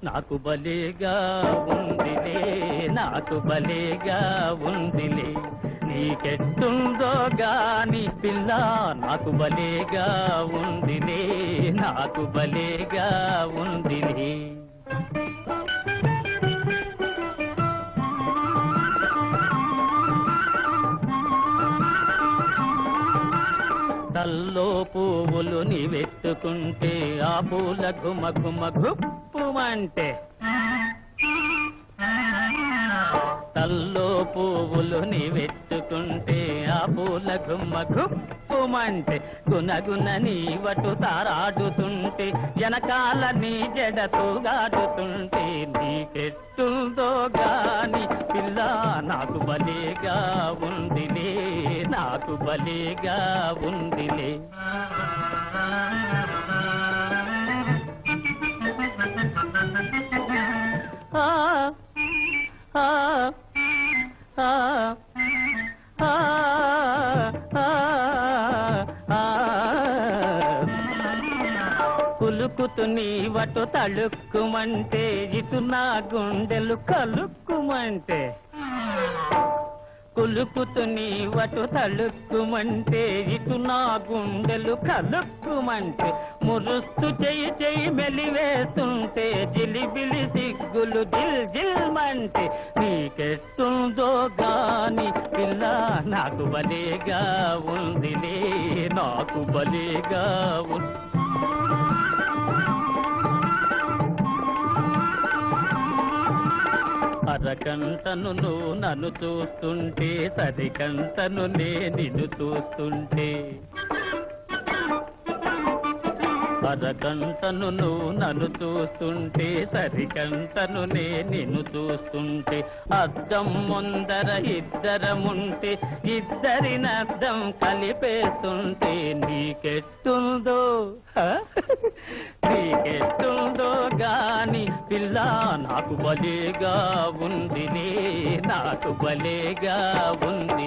నాకు బలేగా ఉందిలే నాకు బలేగా ఉందిలే నీకెట్టుందో గాని పిల్ల నాకు బలేగా ఉందిలే నాకు బలేగా ఉందిలే తల్లో పువ్వులు నీవెత్తుకుంటే ఆ పూల గుమ గుమ గుప్పుమంటే తల్లో పువ్వులు నీవెత్తుకుంటే ఆ పూల గుమ్మ గుప్పుమంటే గునగున నీ వటు తారాడుతుంటే వెనకాల నీ జడతో గాడుతుంటే నీకెట్టుందో గాని పిల్ల నాకు బలేగా ఉందిలే నాకు బలేగా ఉందిలే ఆ ఆ ఆ ఆ ఆ కులుకుతు నీ వటు తళుక్కుమంటే ఇటు నా గుండెలు కలుక్కుమంటే కులుకుతు నీ వటు తళుక్కుమంటే ఇటు నా గుండెలు కలుక్కుమంటే మురుస్తు చెయ్యి చెయ్యి మెలివేస్తుంటే జిలిబిలి సిగ్గులు జిల్ జిల్మంటే నీకెట్టుందో గాని పిల్ల నాకు బలేగా ఉందిలే నాకు బలేగా ఉంది అరకంటను నువ్వు నన్ను చూస్తుంటే సరికంటను నే నిన్ను చూస్తుంటే అరకంటను నువ్వు నన్ను చూస్తుంటే సరికంటను నే నిన్ను చూస్తుంటే అద్దం ముందర ఇద్దరముంటే ఇద్దరినద్దం కలిపేస్తుంటే నీకెట్టుందో హ? నీకెట్టుందో గాని పిల్ల నాకు బలేగా ఉందిలే నాకు బలేగా ఉంది